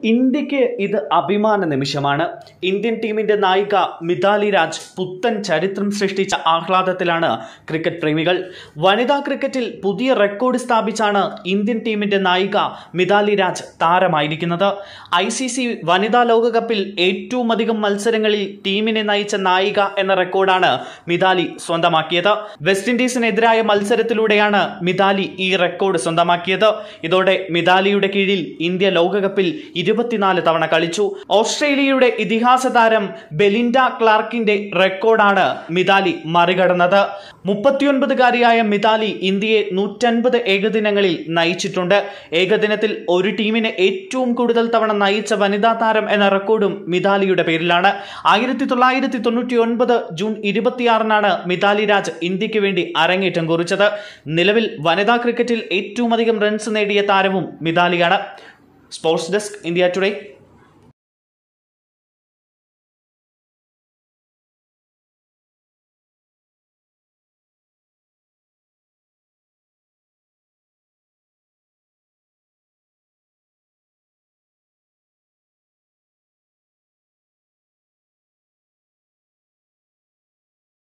ഇന്ത്യക്ക് ഇത് അഭിമാന നിമിഷമാണ് ഇന്ത്യൻ ടീമിന്റെ നായിക മിതാലി രാജ് പുത്തൻ ചരിത്രം സൃഷ്ടിച്ച ആഹ്ലാദത്തിലാണ് ക്രിക്കറ്റ് പ്രേമികൾ വനിതാ ക്രിക്കറ്റിൽ പുതിയ റെക്കോർഡ് സ്ഥാപിച്ചാണ് ഇന്ത്യൻ ടീമിന്റെ നായിക മിതാലി രാജ് താരമായിരിക്കുന്നത് ഐ സി സി വനിതാ ലോകകപ്പിൽ ഏറ്റവും അധികം മത്സരങ്ങളിൽ ടീമിനെ നയിച്ച നായിക എന്ന റെക്കോർഡാണ് മിതാലി സ്വന്തമാക്കിയത് വെസ്റ്റ് ഇൻഡീസിനെതിരായ മത്സരത്തിലൂടെയാണ് മിതാലി ഈ റെക്കോർഡ് സ്വന്തമാക്കിയത് ഇതോടെ മിതാലിയുടെ കീഴിൽ ഇന്ത്യ ലോകകപ്പിൽ ഇരുപത്തിനാല് തവണ കളിച്ചു ഓസ്ട്രേലിയയുടെ ഇതിഹാസ താരം ബെലിൻഡ ക്ലാർക്കിന്റെ റെക്കോർഡാണ് മിതാലി മറികടന്നത് മുപ്പത്തിയൊൻപതുകാരിയായ മിതാലി ഇന്ത്യയെ നൂറ്റൻപത് ഏകദിനങ്ങളിൽ നയിച്ചിട്ടുണ്ട് ഏകദിനത്തിൽ ഒരു ടീമിനെ ഏറ്റവും കൂടുതൽ തവണ നയിച്ച വനിതാ താരം എന്ന റെക്കോർഡും മിതാലിയുടെ പേരിലാണ് ആയിരത്തി തൊള്ളായിരത്തി തൊണ്ണൂറ്റി ഒൻപത് ജൂൺ ഇരുപത്തിയാറിനാണ് മിതാലി രാജ് ഇന്ത്യക്ക് വേണ്ടി അരങ്ങേറ്റം കുറിച്ചത് നിലവിൽ വനിതാ ക്രിക്കറ്റിൽ ഏറ്റവും അധികം റൺസ് നേടിയ താരവും മിതാലിയാണ് സ്പോർട്സ് ഡെസ്ക് ഇന്ത്യ ടുഡേ